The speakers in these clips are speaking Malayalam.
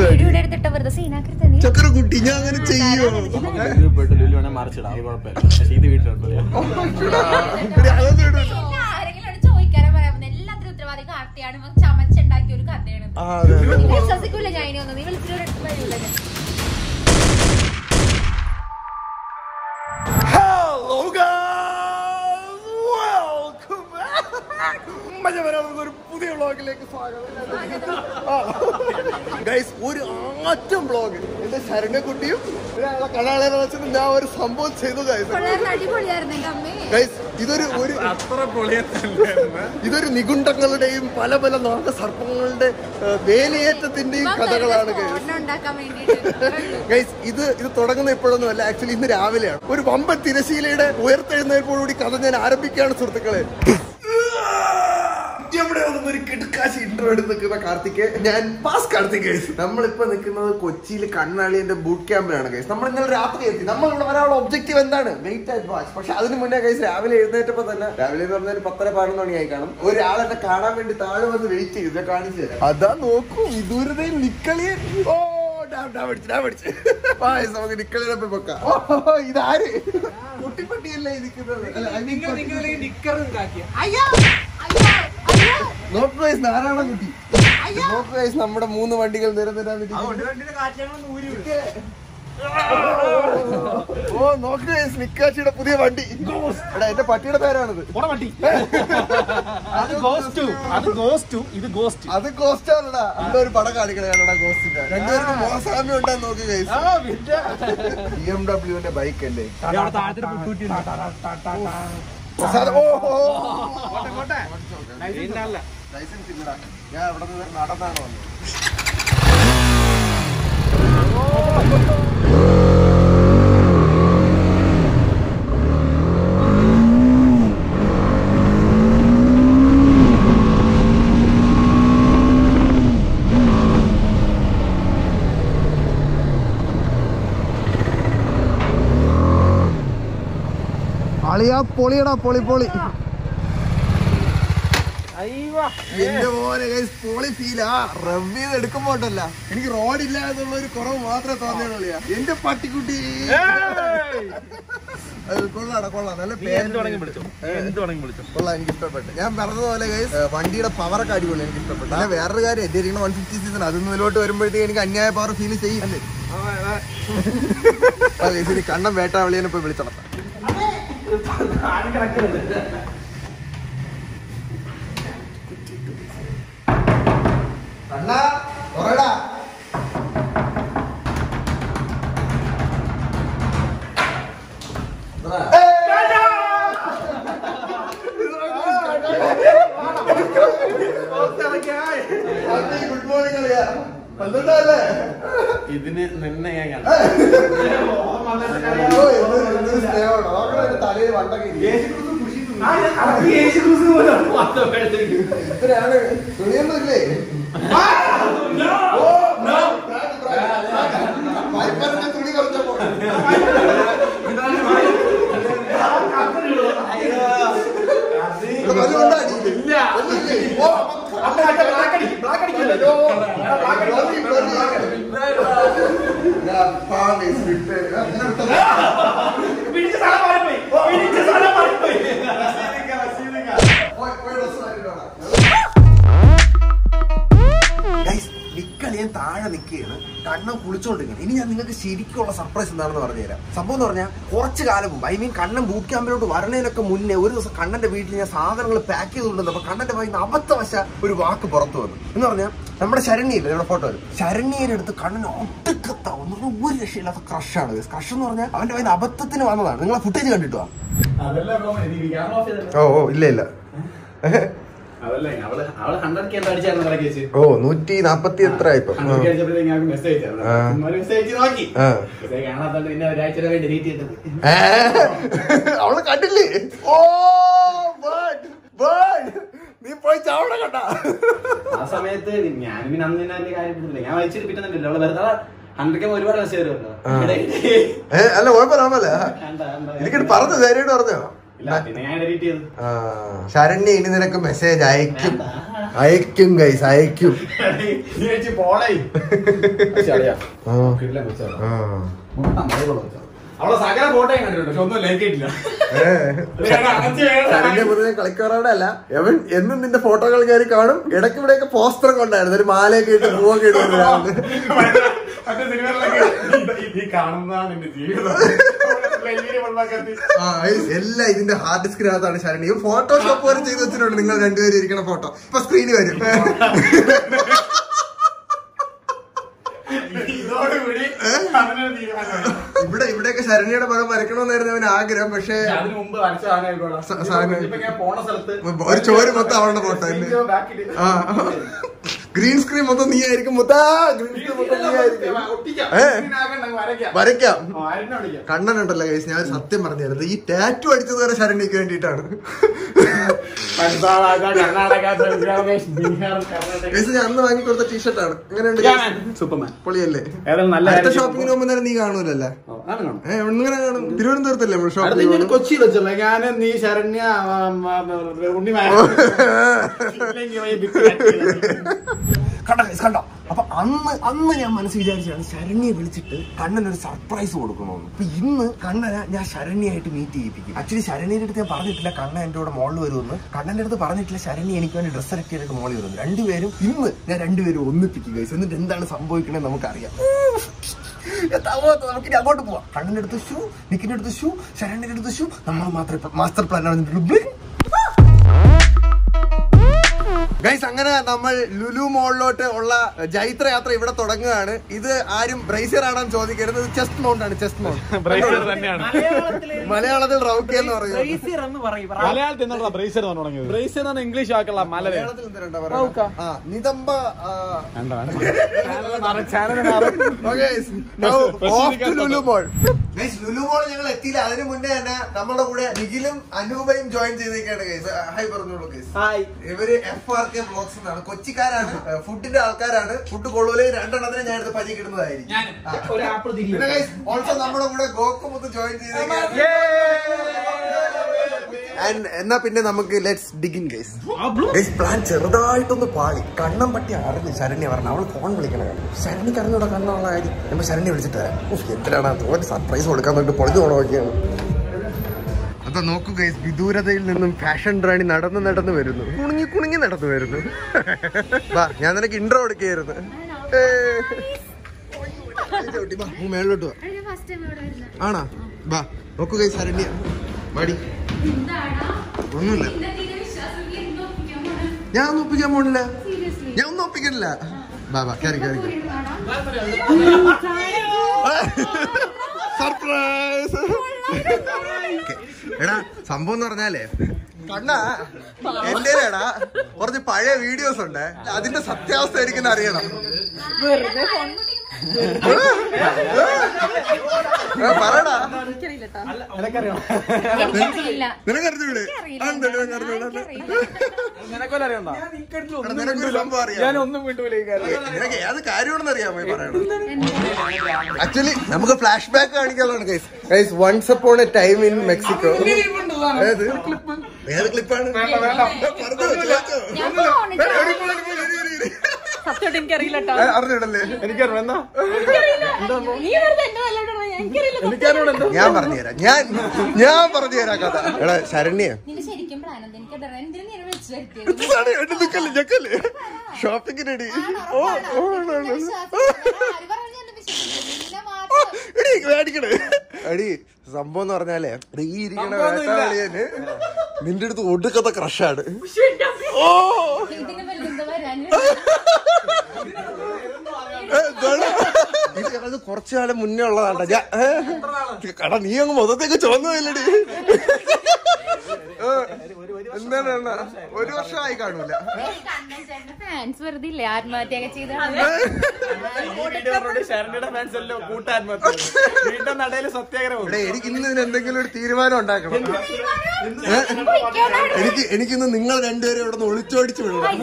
വീഡിയോ ഇവിടെ എടുത്തിട്ട് വെറുതെ സീനാക്കരുത് നീ ചക്കര കുട്ടി ഞാൻ അങ്ങനെ ചെയ്യോ മറിച്ചിടാം അത് കുഴപ്പമില്ല പക്ഷെ ഇത് വീട്ടിലുണ്ടോ ആരെങ്കിലും ചോദിക്കാനോ പറയാൻ എല്ലാത്തിനും ഉത്തരവാദി കാർത്തിയാണ് ഇവൻ ചമച്ചുണ്ടാക്കിയ ഒരു കഥയാണ് ആ, അതെ, അതെ. നീ വിശ്വസിക്കൂല ഞാൻ ഇനി ഒന്നും നീ വിളിച്ചിട്ട് എടുത്ത് വരില്ല ഞാൻ. Hello guys! Welcome back! മഞ്ഞവരാവുന്ന ഒരു പുതിയ വ്ളോഗിലേക്ക് സ്വാഗതം ഗൈസ് ഒരു ആറ്റം വ്ളോഗ് എന്റെ ശരണക്കുട്ടിയും ഒരാളെ കടാളെ വെച്ചിട്ട് ഞാൻ ഒരു സംഭവം ചെയ്തു ഗൈസ് കൊള്ളായിരുന്നു, അടിപൊളിയായിരുന്നു എന്റെ അമ്മേ ഗൈസ് ഇതൊരു ഒരു അത്ര പൊളിയത്തല്ലായിരുന്നു ഇതൊരു നികുണ്ടങ്ങളുടെയും പല പല നാഗ സർപ്പങ്ങളുടെ ഏഹ്, വേലിയേറ്റത്തിന്റെയും കഥകളാണ് ഗൈസ് ഓർമ്മ ഉണ്ടാക്കാൻ വേണ്ടിയിട്ട് ഗൈസ് ഇത് ഇത് തുടങ്ങുന്ന ഇപ്പോഴൊന്നും അല്ല ആക്ച്വലി ഇന്ന് രാവിലെയാണ് ഒരു വമ്പൻ തിരശീലയുടെ ഉയർത്തെഴുന്നേൽപ്പോടുകൂടി കഥ ഞാൻ ആരംഭിക്കുകയാണ് സുഹൃത്തുക്കളെ എവിടെ ഒന്നും ഒരു കിടക്കാശി ഇന്റർവ്യൂ എടുത്ത് നിൽക്കുന്ന കാർത്തിക് ഞാൻ പാസ് കാർത്തിക് ഗൈസ് നമ്മളിപ്പോ നിൽക്കുന്നത് കൊച്ചിയിൽ കണ്ണാളിന്റെ ബൂട്ട് ക്യാമ്പിലാണ് ഗൈസ് നമ്മൾ ഇന്നലെ രാത്രി എത്തി നമ്മൾ ഇവിടെ വരാനുള്ള ഒബ്ജക്റ്റീവ് എന്താണ് വെയിറ്റ് ആൻഡ് വാച്ച് പക്ഷെ അതിന് മുന്നേ ഗൈസ് രാവിലെ എഴുന്നേറ്റപ്പോ തന്നെ രാവിലെ എന്ന് പറഞ്ഞാൽ ഒരു പത്തര പതിനൊന്ന് മണിയായി കാണും ഒരാളെന്നെ കാണാൻ വേണ്ടി താഴെ വന്ന് വെയിറ്റ് ചെയ്തു ഞാൻ കാണിച്ചു തരാം അതാ നോക്കൂ വിദൂരതയിൽ നിക്കളിയൻ ഓ ഡാം ഡാം അടിച്ചു ഡാം അടിച്ചു ആ guys, നമുക്ക് നിക്കളിയുടെ പോയി വെക്കാം ഓ ഇതാര് കുട്ടിപ്പട്ടിയല്ലേ ഇരിക്കുന്നത് അല്ല, I mean, നോക്ക് guys, നാരായണ കുട്ടി നോക്ക് guys, നമ്മുടെ മൂന്ന് വണ്ടികൾ നിരനിരാന്നിരിക്കുന്നു ഓ നോക്ക് guys, നിക്കാച്ചിയുടെ പുതിയ വണ്ടി എടാ എന്റെ പട്ടിയുടെ പേരാണിത് അത് ഗോസ്റ്റു അത് ഗോസ്റ്റു ഇത് ഗോസ്റ്റ് അത് ഗോസ്റ്റാണടാ അവിടെ ഒരു പടം കാണിക്കണേടാ ഗോസ്റ്റിന്റെ രണ്ടുപേർക്കും മോസാമ്യം ഉണ്ടാന്ന് നോക്ക് ബി എം ഡബ്ല്യുവിന്റെ ബൈക്ക് അല്ലേ പ്രസാദ്, ഓ, ഓ, ഓ. ലൈസൻസ് ഇല്ലടാ ഞാൻ അവിടെ നിന്ന് നടന്നാണ് വന്നത് അളിയാ പൊളിയടാ പൊളി പൊളി എന്റെ മോനെ guys, പൊളി ഫീലാ റവ് ചെയ്ത് എടുക്കുമ്പോട്ടല്ല എനിക്ക് റോഡില്ല എന്നുള്ള ഒരു കുറവ് മാത്രമേ തോന്നിയുള്ളിയാ എന്റെ പട്ടിക്കുട്ടി അത് കൊള്ളാടാ കൊള്ളാം നല്ല എന്ത് വേണമെങ്കിലും വിളിച്ചോ എന്ത് വേണമെങ്കിലും വിളിച്ചോ കൊള്ളാം എനിക്ക് ഇഷ്ടപ്പെട്ടു ഞാൻ പറഞ്ഞതുപോലെ ഗൈസ് വണ്ടിയുടെ പവറൊക്കെ അടിപൊളി എനിക്ക് ഇഷ്ടപ്പെട്ടു പിന്നെ വേറൊരു കാര്യം എന്റെ ഇരിക്കുന്ന വൺ ഫിഫ്റ്റി സീസൺ അതിൽ നിന്നിലോട്ട് വരുമ്പോഴത്തേക്ക് എനിക്ക് അന്യായ പവർ ഫീൽ ചെയ്യില്ലേ അതെ ശരി കണ്ണം വേട്ടാവളിയെ പോയി വിളിച്ചടത്താം കണ്ണാ കൊറടാ ഗുഡ് മോർണിംഗ് അളിയാ വന്നിട്ടല്ലേ ഇതിന് നിന്നെ ഞാൻ കണ്ടു അയ്യോ, എന്തൊരു- എന്തൊരു സ്നേഹമാണ്. നോക്കണേ, എന്റെ തലയിൽ വണ്ടൊക്കെ ഇല്ലേ? ഇത്രയാണ് തുണിയൊന്നും ഇല്ലേ ഓ, പ്രാങ്ക്, പ്രാങ്ക്. വൈപ്പറിന്റെ തുണി കുറച്ചപ്പോ ഇവിടെ വല്ലതും ഉണ്ടോ അടിയില്? ഒന്നുമില്ലേ? ഓ, അയ്യോ, ബ്ലോക്കി, ബ്ലോക്കി. ഞാൻ പാവം is വിട്ട്. അങ്ങനെ വിട്ടതാ. പോയി, പോയി dress മാറ്റിയിട്ട് വാടാ. Guys, നിക്കളിയൻ താഴെ നിൽക്കുകയാണ് കണ്ണം കുളിച്ചോണ്ടിരിക്കുന്നത് ഇനി ഞാൻ നിങ്ങൾക്ക് ശരിക്കുള്ള സർപ്രൈസ് എന്താണെന്ന് പറഞ്ഞുതരാം സംഭവം എന്ന് പറഞ്ഞാൽ കുറച്ച് കാലം മുമ്പ് ഐ മീൻ കണ്ണൻ ബൂട്ട് ക്യാമ്പിലോട്ട് വരണേനൊക്കെ മുന്നേ ഒരു ദിവസം കണ്ണന്റെ വീട്ടിൽ ഞാൻ സാധനങ്ങൾ പാക്ക് ചെയ്തുകൊണ്ടിരുന്നു അപ്പൊ കണ്ണന്റെ വായിന്ന് അബദ്ധവശ ഒരു വാക്ക് പുറത്തു വന്നു എന്ന് പറഞ്ഞാൽ നമ്മുടെ ശരണ്യയില്ലേ നമ്മുടെ ഫോട്ടോ ശരണ്യയുടെ അടുത്ത് കണ്ണൻ ഒട്ടുക്കത്ത എന്ന് പറഞ്ഞാൽ ഒരു രക്ഷയില്ലാത്ത ക്രഷാണ് ക്രഷ് എന്ന് പറഞ്ഞാൽ അവന്റെ വായിന്ന് അബദ്ധത്തിന് വന്നതാണ് നിങ്ങളെ ഫുട്ടേജ് കണ്ടിട്ടോ ഓ ഓ ഇല്ല ഇല്ല അതല്ല അവള് അവള് ഹൺഡ്രഡ് കെ അടിച്ചായിരുന്നു കടക്ക് വെച്ച് ഓ നൂറ്റി നാപ്പത്തി എത്ര ഇപ്പൊ ഹൺഡ്രഡ് അടിച്ചപ്പോഴത്തേക്ക് ഞാൻ മെസ്സേജ് ആ. മെസ്സേജ് നോക്കി ആ. മെസ്സേജ് കാണാത്തോണ്ട് പിന്നെ ഒരാഴ്ച കഴിഞ്ഞ് ഡിലീറ്റ് ചെയ്തത് ഏ? അവള് കണ്ടില്ലേ ഓ bird, bird. നീ പോയി ചാവണ കണ്ട ആ സമയത്ത് ഞാൻ പിന്നെ അന്ന് തന്നെ വലിയ കാര്യം എടുത്തില്ല ഞാൻ വായിച്ചിട്ട് പിറ്റുന്നില്ല അവള് വെറുതെ ഹൺഡ്രഡ് കെ ഒരുപാട് മെസ്സേജ് വരുമല്ലോ ആ. ഇടയ്ക്ക് ഏ അല്ല കുഴപ്പമില്ല കുഴപ്പമില്ല കണ്ട, കണ്ട. എനിക്കിട്ട് പറഞ്ഞു ധൈര്യമായിട്ട് പറഞ്ഞോ ഇല്ല പിന്നെ ഞാൻ ഡിലീറ്റ് ചെയ്തു ആ, ശരണ്യ ഇനി നിനക്ക് മെസ്സേജ് അയക്കും വേണ്ട. അയക്കും ഗൈസ് അയക്കും നീ വെച്ച് പോളേ ശരിയാ ആ. കിട്ടില്ല വെച്ചാ ആ. അവളെ സകല ഫോട്ടോ കണ്ടിട്ടുണ്ട് പക്ഷെ ഒന്നും ലൈക്ക് ഇട്ടില്ല ഏ. ശരണ്യ പൊതുവെ കളിക്കാറോടെ അല്ല എവൻ എന്നും നിന്റെ ഫോട്ടോകൾ കയറി കാണും ഇടയ്ക്ക് ഇവിടെയൊക്കെ പോസ്റ്റർ കൊണ്ടായിരുന്നു ഒരു മാലയൊക്കെ ഇട്ട് പൂവൊക്കെ ഇട്ട് വരും രാവിലെ. മറ്റേ സിനിമകളിലൊക്കെ ഈ കാണുന്നതാണ് എന്റെ ജീവിതം ലൈവില് വെള്ളമാക്കത്തി. ആ, guys, എല്ലാം ഇതിന്റെ ഹാർഡ് ഡിസ്കിനകത്താണ് ശരണ്യ ഫോട്ടോഷോപ്പ് വരെ ചെയ്ത് വെച്ചിട്ടുണ്ട് നിങ്ങൾ രണ്ടുപേരും ഇരിക്കണ ഫോട്ടോ ഇപ്പൊ സ്ക്രീനിൽ വരും ഇതോടുകൂടി അവനൊരു തീരുമാനമായി. ഇവിടെ ഇവിടെയൊക്കെ ശരണ്യയുടെ പടം വരക്കണമെന്നായിരുന്നു അവന് ആഗ്രഹം പക്ഷേ പക്ഷെ അതിന് മുമ്പ് വരച്ച സാധനമായിക്കോളാം. സ- സാധനം. ഇപ്പൊ ഞാൻ പോണ സ്ഥലത്ത് ഒരു ചോര് മൊത്തം അവളുടെ ഫോട്ടോ അല്ലേ ഇതിന്റെ ബാക്കില് ആ ഗ്രീൻ സ്ക്രീൻ മൊത്തം നീ ആയിരിക്കും മൊത്തം ഗ്രീൻ സ്ക്രീൻ മൊത്തം നീ ആയിരിക്കും ഒട്ടിക്കാം. ഏ? ഇതിനകത്ത് അങ്ങ് വരയ്ക്കാം. വരയ്ക്കാം ആ, ആരെന്നെ വിളിക്കാം. കണ്ണനുണ്ടല്ലോ കൈസ് ഞാൻ സത്യം പറഞ്ഞു തരുന്നത് ഈ ടാറ്റു അടിച്ചത് വരെ ശരണ്യക്ക് വേണ്ടിയിട്ടാണ് പഞ്ചാബ്, കർണാടക ബംഗ്ലാദേശ് ബീഹാർ കർണാടക ഗൈസ് ഞാൻ അന്ന് വാങ്ങി കൊടുത്ത ടീഷർട്ടാണ് എങ്ങനെയുണ്ട് guys? സൂപ്പർമാൻ പൊളിയല്ലേ ഏതായാലും നല്ല അടുത്ത കാര്യം ഷോപ്പിങ്ങിന് പോകുമ്പോൾ നേരം നീ കാണൂലല്ലേ ഓ, ആണ് കാണും. ഏഹ് ഇങ്ങനെ കാണും തിരുവനന്തപുരത്തല്ലേ നമ്മൾ അടുത്ത ഷോപ്പിംഗ് ഇനി ഒരു കൊച്ചിയിൽ വെച്ചല്ലോ ഞാൻ നീ ശരണ്യ ആ, ആ, ഉണ്ണിമായ ഇല്ലെങ്കിൽ ഈ ബിറ്റ് കട്ടിയില്ല. കണ്ടോ guys, കണ്ടോ അപ്പൊ അന്ന് അന്ന് ഞാൻ മനസ്സ് വിചാരിച്ചാണ് ശരണ്യെ വിളിച്ചിട്ട് കണ്ണൻ ഒരു സർപ്രൈസ് കൊടുക്കണമെന്ന് അപ്പൊ ഇന്ന് കണ്ണനെ ഞാൻ ശരണ്യായിട്ട് മീറ്റ് ചെയ്യിപ്പിക്കും ആക്ച്വലി ശരണ്യയുടെ അടുത്ത് ഞാൻ പറഞ്ഞിട്ടില്ല കണ്ണൻ എന്റെ കൂടെ മോളിൽ വരുമെന്ന് കണ്ണന്റെ അടുത്ത് പറഞ്ഞിട്ടില്ല ശരണ്യ എനിക്ക് വേണ്ടി ഡ്രസ്സ് സെലക്ട് ചെയ്തിട്ട് മോളിൽ വരുന്നു രണ്ടുപേരും ഇന്ന് ഞാൻ രണ്ടുപേരും ഒന്നിപ്പിക്കും ഗൈസ് എന്നിട്ട് എന്താണ് സംഭവിക്കണത് നമുക്കറിയാം നമുക്ക് ഇനി അങ്ങോട്ട് പോവാം കണ്ണന്റെ അടുത്ത് ഷൂ നിക്കിന്റെ അടുത്ത് ഷൂ ശരണ്യന്റെ അടുത്ത് ഷൂ നമ്മൾ മാത്രമേ മാസ്റ്റർ പ്ലാൻ ആണ് ഗൈസ് അങ്ങനെ നമ്മൾ ലുലു മോളിലോട്ട് ഉള്ള ജൈത്ര യാത്ര ഇവിടെ തുടങ്ങുകയാണ് ഇത് ആരും ബ്രൈസർ ആണെന്ന് ചോദിക്കരുത് ഇത് ചെസ്റ്റ് മൗണ്ട് ആണ് ചെസ്റ്റ് മൗണ്ട് മലയാളത്തിൽ റൗക്കി എന്ന് പറയുന്നത് മലയാളത്തിൽ നിന്നുള്ള ബ്രേസർ എന്ന് തുടങ്ങിയത് ബ്രേസർ എന്ന് പറഞ്ഞാൽ ഇംഗ്ലീഷ് ആക്കുള്ള മലയാളം മലയാളത്തിൽ എന്തിനാ പറയുക? ആ, നിതംബ ആ, Okay, guys, now off to Lulu mall guys Lulu mall ഞങ്ങൾ എത്തിയില്ല അതിന് മുന്നേ തന്നെ നമ്മുടെ കൂടെ നിഖിലും അനൂപയും ജോയിൻ ചെയ്തേക്കാണ് ഗൈസ് ഹായ് പറഞ്ഞോളൂ ഗൈസ് ഇവര് എഫ് ആർ കെ ബ്ലോഗ്സ് എന്നാണ് കൊച്ചിക്കാരാണ് ഫുഡിന്റെ ആൾക്കാരാണ് ഫുഡ് കൊള്ളൂലേ രണ്ടെണ്ണത്തിന് ഞാൻ എടുത്ത് പനി കിട്ടുന്നതായിരിക്കും പിന്നെ ഗൈസ് ഓൾസോ നമ്മുടെ കൂടെ ഗോക്കുമുത്ത് ജോയിൻ ചെയ്തേക്കാണ് And എന്നാ പിന്നെ നമുക്ക് let's dig in guys guys plan ചെറുതായിട്ടൊന്ന് പാളി കണ്ണം പറ്റി അറിഞ്ഞു ശരണ്യ പറഞ്ഞു അവൾ ഫോൺ വിളിക്കണ കാര്യം ശരണ്യക്ക് അറിഞ്ഞൂടെ കണ്ണുള്ള കാര്യം നമ്മൾ ശരണ്യ വിളിച്ചിട്ട് വരാം ഉഫ്, എന്തിനാണ് ഒരു സർപ്രൈസ് കൊടുക്കാൻ വേണ്ടി പൊളിഞ്ഞു പോണമൊക്കെയാണ് അപ്പൊ നോക്കൂ ഗൈസ് വിദൂരതയിൽ നിന്നും ഫാഷൻ റാണി നടന്ന് നടന്ന് വരുന്നു കുണുങ്ങി കുണുങ്ങി നടന്നു വരുന്നു വാ ഞാൻ നിനക്ക് ഇൻട്രോ കൊടുക്കുകയായിരുന്നു ഏയ്. ചവിട്ടി, വാ, നീ മേളിലോട്ട് വാ ഫസ്റ്റ് ടൈം ഇവിടെ വരുന്നത് ആണാ വാ നോക്കൂ ഗൈസ് ശരണ്യ മടി എന്താടാ ഒന്നുമില്ല നിന്റെ തീരെ വിശ്വാസം നീ എന്തോ ഒപ്പിക്കാൻ പോണെ? ഞാൻ ഒന്നും ഒപ്പിക്കാൻ പോണില്ല Seriously. ഞാൻ ഒന്നും ഒപ്പിക്കണില്ല ബാ ബാ കയറി കയറി കയറി സർപ്രൈസ് എടാ സംഭവം എന്ന് പറഞ്ഞാലേ കണ്ണ എന്റെ എടാ കുറച്ച് പഴയ വീഡിയോസ് ഉണ്ട് അതിന്റെ സത്യാവസ്ഥ എനിക്കൊന്ന് അറിയണം ഏ, പറയടാ എനിക്കറിയില്ല. നിനക്കറിഞ്ഞൂടെ എനിക്കറിയില്ല. അതെന്താ നിനക്കറിഞ്ഞൂടാ? എനിക്കറിയില്ല. നിനക്കൊല്ലം അറിയണ്ട എടാ, നിനക്കൊരു സംഭവം അറിയാം ഞാൻ ഒന്നും വിട്ടൂല ഈ കാര്യം നിനക്ക് ഏത് കാര്യമാണെന്ന് അറിയാമോ ഈ പറയണത് ആക്ച്വലി നമുക്ക് ഫ്ലാഷ് ബാക്ക് കാണിക്കാനുള്ളതാണ് guys guys once upon a time in Mexico ഏത് ഏത് ക്ലിപ്പാണ് ഞാൻ പോണില്ല. സത്യമായിട്ട് എനിക്കറിയില്ല കേട്ടോ അറിഞ്ഞിടല്ലേ എനിക്കറിയാം എന്താ നീ വെറുതെ എന്റെ നല്ലോണം പറയാ. എനിക്കറിയില്ല എനിക്കറിയാം എന്താ ഞാൻ പറഞ്ഞുതരാം ഞാൻ ഞാൻ പറഞ്ഞുതരാം കഥ എടാ ശരണ്യ നിന്റെ ശരിക്കും പ്ലാൻ എന്താ എനിക്ക് എന്തിനു നീ വെച്ച് വരുത്തിയത് നിക്കല്ലേ ഞെക്കല്ലേ ഷോപ്പിങ്ങിനടി ഓ ഓ ആണ്, ആണ്, ആണ്. ആര് പറഞ്ഞു എന്നെ വിശ്വസിക്കുന്നത്? നിന്നെ മാത്രം എടി മേടിക്കണേ എടി സംഭവം എന്ന് പറഞ്ഞാലേ ഈ ഇരിക്കണ വേട്ടാളിയന് നിന്റെ അടുത്ത് ഒടുക്കത്തെ ക്രഷാണ് ഓ ഇതിന് വലുത് എന്താ വരാന് ഏ, എന്താണ്? ഇത് അത് കുറച്ചു കാലം മുന്നേ ഉള്ളതാണ്ട ഞാൻ ഏ? കടാ നീ അങ്ങ് മൊത്തത്തേക്ക് ചോന്നതല്ലടി ഏ, എന്താണ് അണ്ണാ? ഒരു വർഷമായി കാണൂല കണ്ണൻ ചേട്ടന്റെ ഫാൻസ് വെറുതെ ഇല്ലേ ആത്മഹത്യയൊക്കെ ചെയ്ത ശരണ്യയുടെ ഫാൻസ് എല്ലാം കൂട്ടാൻ വീട്ടിൽ നടയില് സത്യാഗ്രഹം ഇവിടെ എനിക്ക് ഇന്ന് ഇതിന് എന്തെങ്കിലും ഒരു തീരുമാനം ഉണ്ടാക്കണം ഏ? എനിക്ക് എനിക്കിന്ന് നിങ്ങൾ രണ്ടുപേരും ഇവിടെ നിന്ന് ഒളിച്ചോടിച്ച് വിടണം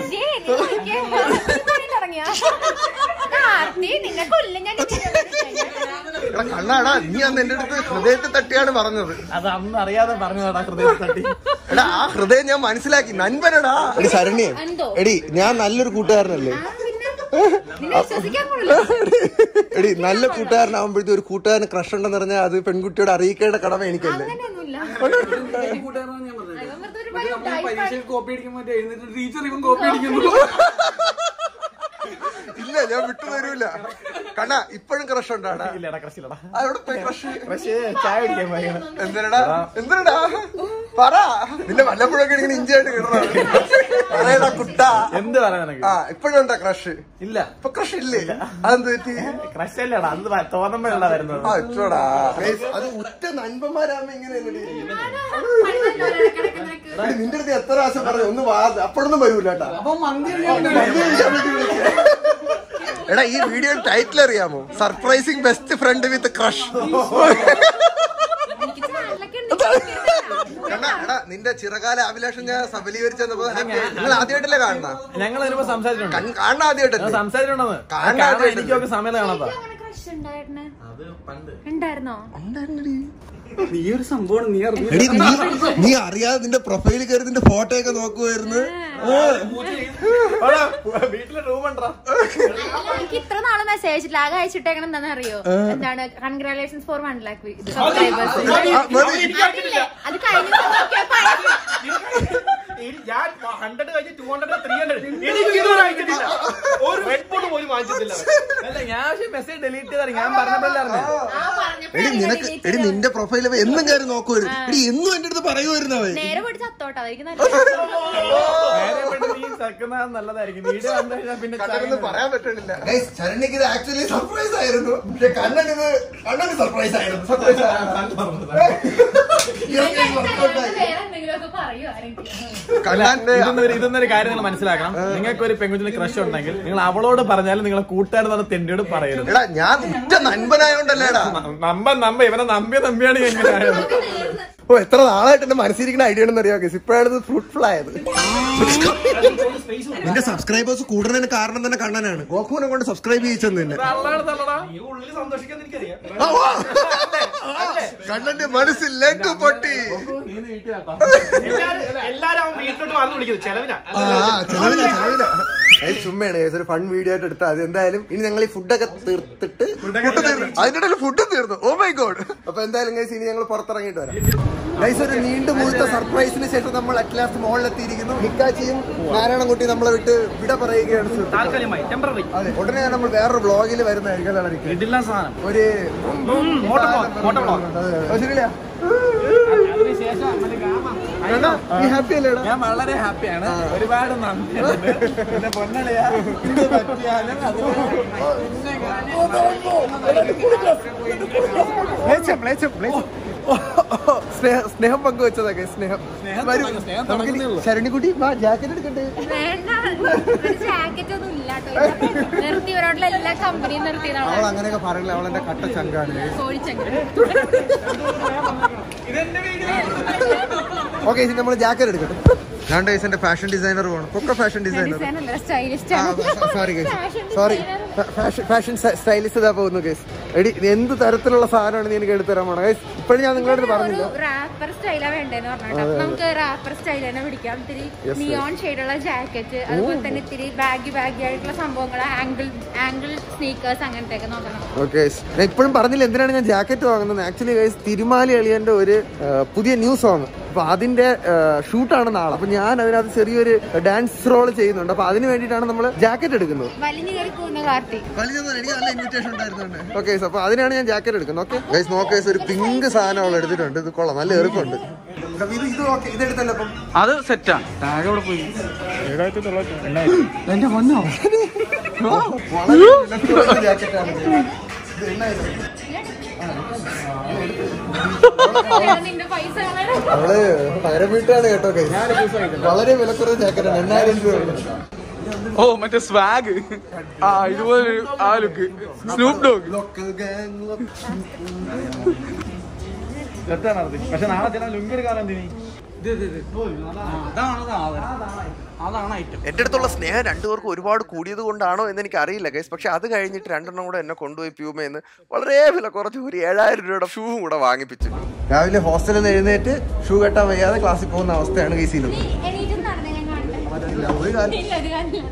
ഇറങ്ങിയ കാർത്തി നിന്നെ കൊല്ലും ഞാൻ എടാ, കണ്ണാടാ നീ അന്ന് എന്റെ അടുത്ത് ഹൃദയത്തെ തട്ടിയാണ് പറഞ്ഞത് അത് അന്ന് അറിയാതെ പറഞ്ഞതാടാ ഹൃദയം തട്ടി എടാ ആ ഹൃദയം ഞാൻ മനസ്സിലാക്കി നൻപനടാ എടി ശരണ്യെ എന്തോ? എടി ഞാൻ നല്ലൊരു കൂട്ടുകാരനല്ലേ ആ, പിന്നെ നിന്നെ വിശ്വസിക്കാൻ കൊള്ളില്ല എടി നല്ല കൂട്ടുകാരനാവുമ്പോഴത്തെ ഒരു കൂട്ടുകാരന് ക്രഷ് ഉണ്ടെന്ന് പറഞ്ഞാൽ അത് പെൺകുട്ടിയോട് അറിയിക്കേണ്ട കടമ എനിക്കല്ലേ അങ്ങനെയൊന്നുമില്ല കൂട്ടുകാരനാണ് ഞാൻ പറഞ്ഞത് ഇവൻ വെറുതെ ഒരു മറ്റേ ഭയം നമ്മള് type ആണ്. പരീക്ഷയിൽ കോപ്പി അടിക്കാൻ മറ്റേ എഴുന്നിട്ട് ടീച്ചർ ഇവൻ കോപ്പി അടിക്കുന്നു ഇല്ല ഞാൻ വിട്ടു തരൂല കണ്ണ ഇപ്പോഴും ക്രഷ് ഉണ്ടാടാ ഇല്ലടാ ക്രഷില്ലടാ അവിടെ പോയി ക്രഷ് പക്ഷേ ചായ കുടിക്കാൻ പോയ എന്തിനടാ എന്തിനടാ പറ നിന്റെ വല്ലപ്പോഴൊക്കെ ഇങ്ങനെ ഇഞ്ചിയായിട്ട് കിടണം പറയടാ കുട്ടാ എന്ത് പറയാൻ നിനക്ക് ആ ഇപ്പോഴും ഉണ്ടാ ക്രഷ് ഇല്ല ഇപ്പൊ ക്രഷ് ഇല്ലേ അതെന്ത് പറ്റി ക്രഷ് അല്ലടാ അത് തോന്നുമ്പോഴല്ല വരുന്നത് ആ ഇട്ടോടാ Guys, അത് ഉറ്റ നൻപന്മാരാകുമ്പോ ഇങ്ങനെ പണിതല്ലോ ഇടയ്ക്കിടയ്ക്ക് നിനക്ക്. നിന്റെ അടുത്ത് എത്ര പ്രാവശ്യം പറഞ്ഞു ഒന്ന് വാ അപ്പോഴൊന്നും വരൂല കേട്ടാ അപ്പൊ മന്തി കഴിക്കാൻ മന്തി കഴിക്കാൻ വേണ്ടി വിളിച്ചതാ. എടാ ഈ വീഡിയോ ടൈറ്റിൽ അറിയാമോ surprising best friend with crush എനിക്ക് ചാനലൊക്കെ ഉണ്ട്. എടാ എടാ നിന്റെ ചിറകാല അഭിലാഷം ഞാൻ സബലീകരിച്ചപ്പോ നിങ്ങൾ ആദ്യമായിട്ടല്ലേ കാണുന്ന ഞങ്ങൾ വരുമ്പോ സംസാരിച്ചിട്ടുണ്ട് കാണുന്ന ആദ്യമായിട്ടല്ലേ സംസാരിച്ചിട്ടുണ്ടെന്ന് കാണാൻ കാണാൻ ആദ്യമായിട്ട് എനിക്കൊക്കെ സമയം കാണാത്ത എനിക്ക് അങ്ങനെ crush ഉണ്ടായിരുന്നെ. അത് പണ്ട് ഉണ്ടായിരുന്നോ നീ ഒരു സംഭവം നീ അറിഞ്ഞു എടി നീ നീ അറിയാതെ നിന്റെ പ്രൊഫൈലിൽ കയറി നിന്റെ ഫോട്ടോ ഒക്കെ നോക്കുമായിരുന്നു വീട്ടിലെ റൂം ഉണ്ടാ അല്ല, എനിക്ക് ഇത്ര നാള് മെസ്സേജ് ഇല്ല ആകെ അയച്ചിട്ടേക്കണം എന്താണെന്ന് അറിയോ എന്താണ് congratulations for one lakh subscribers ആ, മതി. അതില്ലേ അത് കഴിഞ്ഞ നോക്കിയപ്പോ അയച്ചു. ഞാൻ ഹൺഡ്രഡ് കഴിഞ്ഞ് ടു ഹൺഡ്രഡ് ത്രീ ഹൺഡ്രഡ് എനിക്ക് ഇതുവരെ അയച്ചിട്ടില്ല ഒരു റെഡ് ബോർഡ് പോലും വാങ്ങിച്ചിട്ടില്ല അല്ല ഞാൻ പക്ഷേ മെസ്സേജ് ഡിലീറ്റ് ചെയ്താൽ ഞാൻ പറഞ്ഞപ്പോഴല്ലേ ആ പറഞ്ഞപ്പോഴേ എടി നിനക്ക് delete എടി ചെയ്തത്. നിന്റെ പ്രൊഫൈൽ എന്നും കയറി നോക്കുമായിരുന്നു എടി എന്നും എന്റെ അടുത്ത് പറയുമായിരുന്നു അവൻ നേരെ പിടിച്ച് അത്തോട്ടോ അതായിരിക്കും നല്ലത് നേരെ പെട്ട് നീ ചക്കുന്നത് നല്ലതായിരിക്കും വീഡിയോ വന്നു കഴിഞ്ഞാൽ പിന്നെ കണ്ണനൊന്നും പറയാൻ പറ്റണില്ല ശരണ്യക്ക് ഇത് ആക്ച്വലി സർപ്രൈസ് ആയിരുന്നു പക്ഷെ കണ്ണൻ ഇത് കണ്ണന് സർപ്രൈസ് ആയിരുന്നു സർപ്രൈസ് വേറെ എന്തെങ്കിലുമൊക്കെ പറയൂ ആരെങ്കിലും കണ്ണന്റെ ഇതൊന്നൊരു ഇതൊന്നൊരു കാര്യം നിങ്ങൾ മനസ്സിലാക്കണം നിങ്ങൾക്ക് ഒരു പെൺകുച്ചിന് ക്രഷ് ഉണ്ടെങ്കിൽ നിങ്ങൾ അവളോട് പറഞ്ഞാലും നിങ്ങളെ കൂട്ടുകാരെന്നാണ് തെണ്ടിയോട് പറയരുത് എടാ ഞാൻ ഉറ്റ നൻപനായോണ്ടല്ലേടാ നമ്പ നമ്പ ഇവനെ നമ്പിയ നമ്പിയാണ് എങ്ങനെ ആയത് ഓ എത്ര നാളായിട്ട് എന്റെ മനസ്സിരിക്കുന്ന ഐഡിയ ആണെന്ന് അറിയാം guys. ഇപ്പോഴാണ് ഇത് ഫ്രൂട്ട്ഫുൾ ആയത് നിന്റെ സബ്സ്ക്രൈബേഴ്സ് കൂടുന്നതിന് കാരണം തന്നെ കണ്ണനാണ് ഗോകുവിനെ കൊണ്ട് സബ്സ്ക്രൈബ് ചെയ്യിച്ചെന്ന് തന്നെ തള്ളാണ് തള്ളടാ ഈ ഉള്ളിൽ സന്തോഷിക്കാന്ന് എനിക്കറിയാം ആ, വാ. കണ്ണന്റെ മനസ്സിൽ ലേക്ക് പൊട്ടി എല്ലാരും എല്ലാരും അവൻ വീട്ടിലോട്ട് വന്ന് വിളിക്കുന്നത് ചെലവിനാ ആ, ആ, ചെലവില്ല, ചെലവില്ല. ഏയ് ചുമ്മയാണ് guys. ഒരു ഫൺ വീഡിയോ ആയിട്ട് എടുത്താൽ അത് എന്തായാലും ഇനി ഞങ്ങൾ ഈ ഫുഡൊക്കെ തീർത്തിട്ട് ഫുഡ് തീർന്നു അതിന്റെ ഇടയിൽ ഫുഡും തീർന്നു ഓ മൈ ഗോഡ് അപ്പൊ എന്തായാലും ഗൈസ് ഇനി ഞങ്ങൾ പുറത്തിറങ്ങിയിട്ട് വരാം ഗൈസ് ഒരു നീണ്ടു മുഴുത്ത സർപ്രൈസിന് ശേഷം നമ്മൾ അറ്റ് ലാസ്റ്റ് മോളിലെത്തിയിരിക്കുന്നു മിക്കാച്ചിയും നാരായണൻകുട്ടി നമ്മളെ വിട്ട് വിട പറയുകയാണ് സുഹൃത്തുക്കളെ. താൽക്കാലികമായി ടെമ്പററി അതെ ഉടനെ നമ്മൾ വേറൊരു ബ്ലോഗിൽ വരുന്നതായിരിക്കും അതാണ് എനിക്ക്. ഇടില്ല സാധനം ഒരു മോട്ടോ ബ്ലോഗ്, മോട്ടോ ബ്ലോഗ്. അതെ, അതെ. അത് ശരിയല്ലേ അതിനുശേഷം കണ്ണാ, നീ ഹാപ്പി അല്ലേടാ ഞാൻ വളരെ ഹാപ്പിയാണ് ഒരുപാട് നന്ദിയുണ്ട് എന്റെ പൊന്നളിയാ ഇത് പറ്റിയാലും അത് മ്ലേച്ഛം, മ്ലേച്ഛം, മ്ലേച്ഛം. സ്നേഹം സ്നേഹം പങ്കുവെച്ചതൊക്കെ സ്നേഹം സ്നേഹം വരൂ. തുടങ്ങി, സ്നേഹം നമുക്ക് തുടങ്ങുന്നേ ഉള്ളൂ. ശരണിക്കുട്ടി വാ ജാക്കറ്റ് എടുക്കട്ടെ വേണ്ട ഒരു ജാക്കറ്റ് ഒന്നും ഇല്ല കേട്ടോ നിർത്തി ഇവരോടുള്ള എല്ലാ കമ്പനിയും അവൾ നിർത്തിയതാണ് അങ്ങനെയൊക്കെ പറയില്ല അവൾ എന്റെ കട്ട ചങ്കാണ് കോഴിച്ചങ്കര ഓക്കെ ഇനി നമ്മൾ ജാക്കറ്റ് എടുക്കട്ടെ ഞാൻ എന്റെ ഫാഷൻ ഡിസൈനർ പോകണം ഒക്കെ ഫാഷൻ ഡിസൈനർ ഡിസൈനല്ല സ്റ്റൈലിസ്റ്റ് ആണ് sorry Fashion sorry designer. Fashion stylist ഇതാ പോകുന്നു കേസ് എടി ഇത് എന്ത് തരത്തിലുള്ള സാധനമാണ് നീ എനിക്ക് എടുത്തു തരാൻ പോണത് ഗൈസ് ഇപ്പോഴും ഞാൻ നിങ്ങളോട് പറഞ്ഞില്ല ഒരു റാപ്പർ സ്റ്റൈലാ വേണ്ടേന്ന് പറഞ്ഞിട്ട് അപ്പൊ നമുക്ക് റാപ്പർ സ്റ്റൈൽ തന്നെ പിടിക്കാം ഇത്തിരി Yes, നിയോൺ ഷെയ്ഡുള്ള ജാക്കറ്റ് അതുപോലെ തന്നെ ഇത്തിരി ബാഗി ബാഗി ആയിട്ടുള്ള സംഭവങ്ങൾ ആംഗിൾ ആംഗിൾ സ്നീക്കേഴ്സ് അങ്ങനത്തെ ഒക്കെ നോക്കണം ഓക്കെ ഞാൻ ഇപ്പോഴും പറഞ്ഞില്ല എന്തിനാണ് ഞാൻ ജാക്കറ്റ് വാങ്ങുന്നത് ആക്ച്വലി ഗൈസ് തിരുമാലി അളിയന്റെ ഒരു ആ, പുതിയ ന്യൂ സോങ് അപ്പൊ അതിന്റെ ഷൂട്ടാണ് നാളെ അപ്പൊ ഞാൻ അതിനകത്ത് ചെറിയൊരു ഡാൻസ് റോൾ ചെയ്യുന്നുണ്ട് അപ്പൊ അതിന് വേണ്ടിയിട്ടാണ് നമ്മൾ ജാക്കറ്റ് എടുക്കുന്നത് വലിഞ്ഞു കയറി പോകുന്ന കാർത്തി എനിക്ക് നല്ല ഇൻവിറ്റേഷൻ ഉണ്ടായിരുന്നുണ്ട് ഓക്കെ അപ്പൊ അതിനാണ് ഞാൻ ജാക്കറ്റ് എടുക്കുന്നത് ഓക്കെ ഗൈസ് നോക്ക് guys, ഒരു പിങ്ക് സാധനം അവൾ എടുത്തിട്ടുണ്ട് ഇത് കൊള്ളാം നല്ല എളുപ്പമുണ്ട് ഇത് ഇത് ഓക്കെ ഇത് എടുത്തല്ലോ അപ്പം അത് സെറ്റാണ് ടാഗ് അവിടെ പോയി എന്റെ പൊന്നോ വളരെ ജാക്കറ്റാണ് ഇത് എണ്ണായിരുന്നു നിന്റെ പൈസ കളയണം. അവള് പകരം വീട്ടാണ് കേട്ടോ guys. വളരെ വിലക്കുറവ് ജാക്കറ്റാണ് എണ്ണായിരം രൂപ ഓ മറ്റേ സ്വാഗ് ആ ഇതുപോലെ ആ look Snoop Dogg local gang സെറ്റാണ് പക്ഷെ നാളെ ചേട്ടാ ലുങ്കി എടുക്കാൻ എന്തിനി അതാണ് ഐറ്റം എന്റെ അടുത്തുള്ള സ്നേഹം രണ്ടുപേർക്കും ഒരുപാട് കൂടിയത് കൊണ്ടാണോ എന്ന് എനിക്ക് അറിയില്ല ഗൈസ് പക്ഷെ അത് കഴിഞ്ഞിട്ട് രണ്ടെണ്ണം കൂടെ എന്നെ കൊണ്ടുപോയി പ്യൂമയെന്ന് വളരെ വില കുറച്ച് ഒരു ഏഴായിരം രൂപയുടെ ഷൂ കൂടെ വാങ്ങിപ്പിച്ചു രാവിലെ ഹോസ്റ്റലിൽ നിന്ന് എഴുന്നേറ്റ് ഷൂ കെട്ടാൻ വയ്യാതെ ക്ലാസ്സിൽ പോകുന്ന അവസ്ഥയാണ് ഗൈസിലും നീ എണീറ്റ് നടന്നേ ഞാൻ കാണട്ടെ ഒരു കാര്യം ഇല്ല ഒരു കാര്യം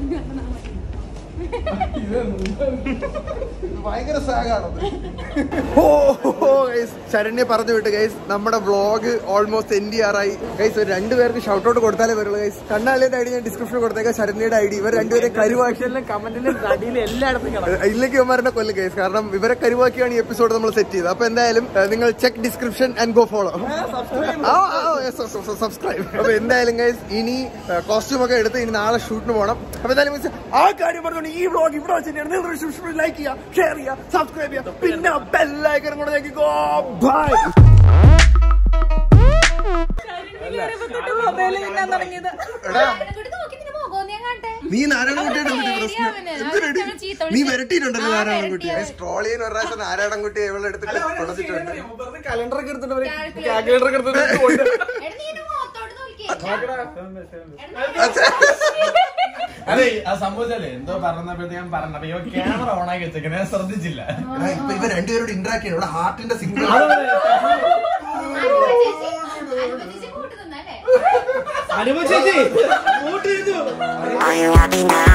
ഭയങ്കര സാഗാണത് ഓ ഗൈസ് ശരണ്യെ പറഞ്ഞു വിട്ട് ഗൈസ് നമ്മുടെ വ്ളോഗ് ഓൾമോസ്റ്റ് എൻഡ് ചെയ്യാറായി ഗൈസ് ഒരു രണ്ടുപേർക്ക് ഷൗട്ട് ഔട്ട് കൊടുത്താലേ വരുള്ളൂ ഗൈസ് കണ്ണാളിയുടെ ഐ ഡി ഞാൻ ഡിസ്ക്രിപ്ഷൻ കൊടുത്തേക്കാം ശരണ്യയുടെ ഐ ഡി ഇവർ രണ്ടുപേരെ കരുവാക്കി കമന്റിലും അടിയിലും എല്ലായിടത്തും കിടക്കും ഇല്ലെങ്കിൽ ഇവന്മാരുടെ കൊല്ലും കേസ് കാരണം ഇവരെ കരുവാക്കിയാണ് ഈ എപ്പിസോഡ് നമ്മൾ സെറ്റ് ചെയ്തത് അപ്പൊ എന്തായാലും ഏഹ്, നിങ്ങൾ check description and go follow subscribe അപ്പൊ എന്തായാലും ഗൈസ് ഇനി കോസ്റ്റ്യൂം ഒക്കെ എടുത്ത് ഇനി നാളെ ഷൂട്ടിന് പോകണം അപ്പൊ എന്തായാലും guys, ആ കാര്യം പറഞ്ഞുകൊണ്ട് ഈ വ്ളോഗ് ഇവിടെ വെച്ചിട്ടാണ് നിങ്ങൾ ലൈക്ക് ചെയ്യുക ഷെയർ ചെയ്യുക സബ്സ്ക്രൈബ് ചെയ്യുക പിന്നെ ബെല്ലൈക്കനും കൂടെ ഞെക്കിക്കോ ബൈ മൊബൈലിൽ തിന്നാൻ തുടങ്ങിയത് അങ്ങോട്ട് നോക്കി നിന്റെ മുഖം ഞാൻ കാണട്ടെ നീ നാരായണൻകുട്ടിയുടെ പേടിയാ അവന്. എന്തിനടി അവൻ ചീത്ത നീ വിളിച്ച് വരട്ടിയിട്ടുണ്ടല്ലോ ആ, നാരായണൻകുട്ടി വരട്ടി അവൻ. ട്രോൾ ചെയ്യുന്ന ഒരു പ്രാവശ്യം നാരായണൻകുട്ടി ഇവളെ എടുത്തിട്ട് കൊടുത്തിട്ടുണ്ട് കലണ്ടർ ഒക്കെ എടുത്തിട്ട് Calculator. കാൽക്കുലേറ്റർ ഒക്കെ എടുത്തിട്ട് കൊണ്ട് എടാ, നീ എന്റെ മുഖത്തോട്ട് നോക്കിയേ. അതെ ആ സംഭവിച്ചല്ലേ എന്തോ പറഞ്ഞപ്പോഴത്തേക്ക് ഞാൻ പറഞ്ഞു അപ്പൊ ഇവ ക്യാമറ ഓൺ ആക്കി വെച്ചേക്കണേ ഞാൻ ശ്രദ്ധിച്ചില്ല എടാ, ഇപ്പൊ ഇവ രണ്ടുപേരോട് ഇന്ററാക്ട് ചെയ്യണം ഇവിടെ ഹാർട്ടിന്റെ സിഗ്നൽ അനുഭവ ചേച്ചി, അനുഭവ ചേച്ചി കൂട്ട് നിന്നല്ലേ അനുഭവിച്ചേച്ചി Are you happy now?